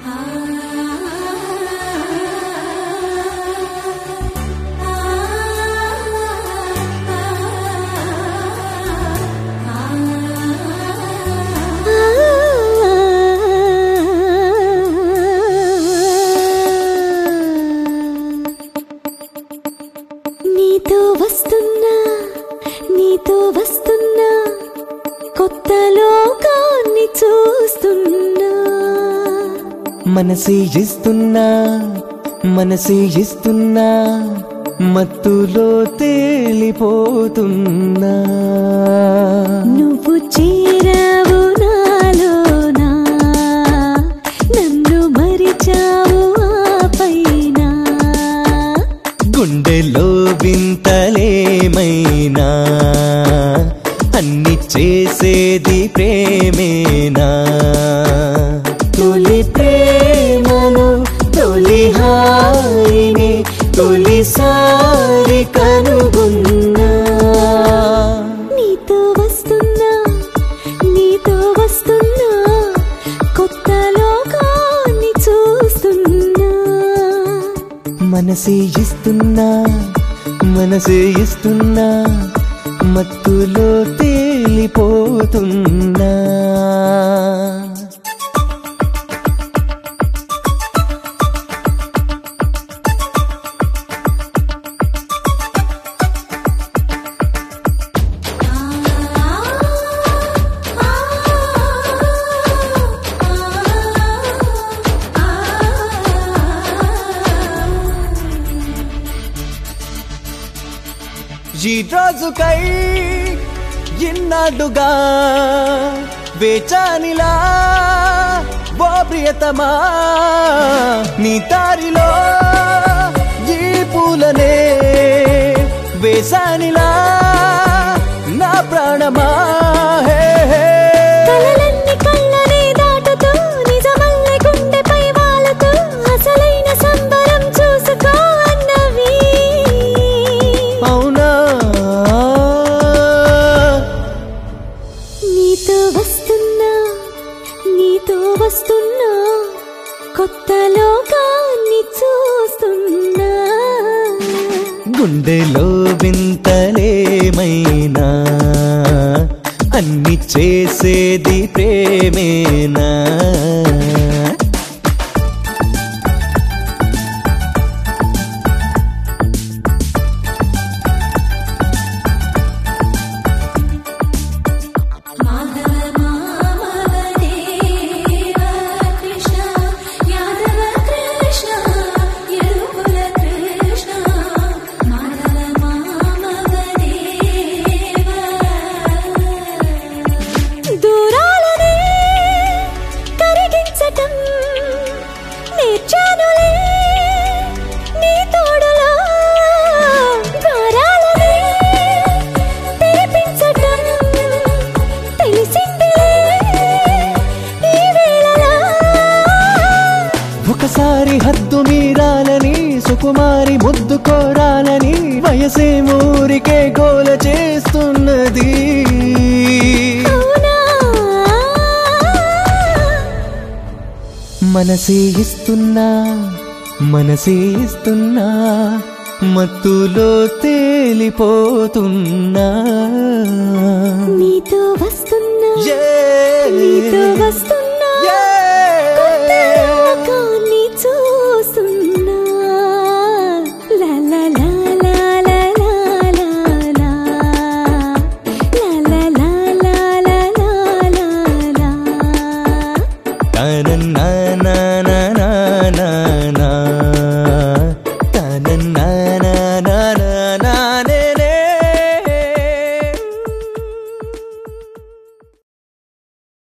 నీతో వస్తున్నా నీతో వస్తున్నా కొత్త లోకాన్ని చూస్తున్నా మనసి ఇస్తున్నా మనసి ఇస్తున్నా మత్తులో తేలిపోతున్నా నువ్వు చేరావు నాలోనా నన్ను మరిచావు ఆ పైన గుండెలో వింతలేమైనా అన్ని చేసేది ప్రేమేనా తొలి ప్రేమను తొలి హాయిని తొలిసారి కనుగొన్నా నీతో వస్తున్నా నీతో వస్తున్నా కొత్త లోకాన్ని చూస్తున్నా మనసే ఇస్తున్నా మనసే ఇస్తున్నా మత్తులో తేలిపోతున్నా ఈ రోజుకై ఇన్నాడుగా వేచానిలా ఓ ప్రియతమా నీ దారిలో ఈ పూలనే వేసానిలా నా ప్రాణమా హే హే. కలలన్నీ కళ్ళనే దాటుతూ నిజమల్లే గుండెపై వాలుతూ అసలైన సంబరం చూసుకో అన్నవి అవునా నీతో వస్తున్నా నీతో వస్తున్నా కొత్త లోకాన్ని చూస్తున్నా గుండెలో వింతలేమైనా అన్ని చేసేది ప్రేమేనా మాధవ మామవ దేవ కృష్ణ యాదవ కృష్ణ యదుకుల కృష్ణ మాధవ మామవ దేవ దూరాలనే కరిగించటం నేర్చానులే నీ తోడులో ద్వారాలనే తెరిపించటం తెలిసిందిలే ఈ వేళలా ఒకసారి హద్దు మీరాలని సుకుమారి ముద్దు కోరాలని వయసే ఊరికే గోల చేస్తున్నది అవునా మనసే ఇస్తున్నా మనసే ఇస్తున్నా మత్తులో తేలిపోతున్నా నీతో వస్తున్నా Yeah. నీతో వస్తున్నా Yeah. కొత్త లోకాన్ని చూస్తున్నా లా లా లా లా లా లా లా లా. లా లా లా లా లా లా లా లా. తనన్నా